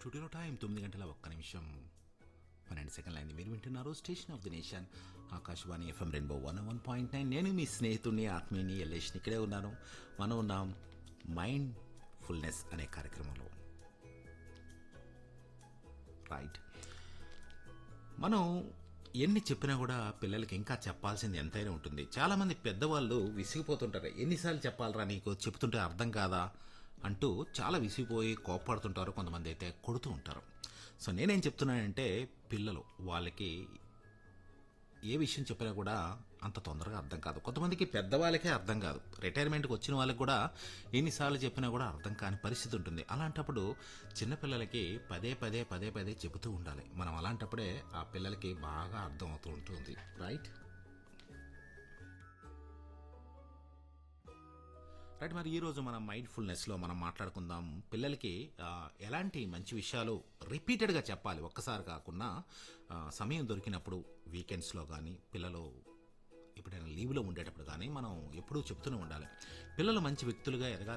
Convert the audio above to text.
స్టూడియోలో టైం తొమ్మిది గంటల ఒక్క నిమిషం పన్నెండు సెకండ్లు అయింది మీరు వింటున్నారు station of the nation Akashvani FM Rainbow one one point nine నేను మీ స్నేహితుడిని ఆత్మీయుని ఎల్లేష్ని ఇక్కడే ఉన్నాను మనం ఉన్నాం మైండ్ ఫుల్నెస్ అనే కార్యక్రమంలో రైట్ మనం ఎన్ని చెప్పినా కూడా పిల్లలకి ఇంకా చెప్పాల్సింది ఎంతైనా ఉంటుంది చాలామంది పెద్దవాళ్ళు విసిగిపోతుంటారు ఎన్నిసార్లు చెప్పాలరా నీకు చెప్తుంటే అర్థం కాదా అంటూ చాలా విసిగిపోయి కోప్పడుతుంటారు కొంతమంది అయితే కొడుతూ ఉంటారు సో నేనేం చెప్తున్నానంటే పిల్లలు వాళ్ళకి ఏ విషయం చెప్పినా కూడా అంత తొందరగా అర్థం కాదు కొంతమందికి పెద్దవాళ్ళకే అర్థం కాదు రిటైర్మెంట్కి వచ్చిన వాళ్ళకి కూడా ఎన్నిసార్లు చెప్పినా కూడా అర్థం కాని పరిస్థితి ఉంటుంది అలాంటప్పుడు చిన్నపిల్లలకి పదే పదే పదే పదే చెబుతూ ఉండాలి మనం అలాంటప్పుడే ఆ పిల్లలకి బాగా అర్థం అవుతూ ఉంటుంది రైట్ రైట్ మరి ఈరోజు మనం మైండ్ఫుల్నెస్లో మనం మాట్లాడుకుందాం పిల్లలకి ఆ, ఎలాంటి మంచి విషయాలు రిపీటెడ్గా చెప్పాలి ఒక్కసారి కాకుండా ఆ, సమయం దొరికినప్పుడు వీకెండ్స్లో కానీ పిల్లలు ఎప్పుడైనా లీవ్లో ఉండేటప్పుడు కానీ మనం ఎప్పుడూ చెప్తూనే ఉండాలి పిల్లలు మంచి వ్యక్తులుగా ఎదగాలి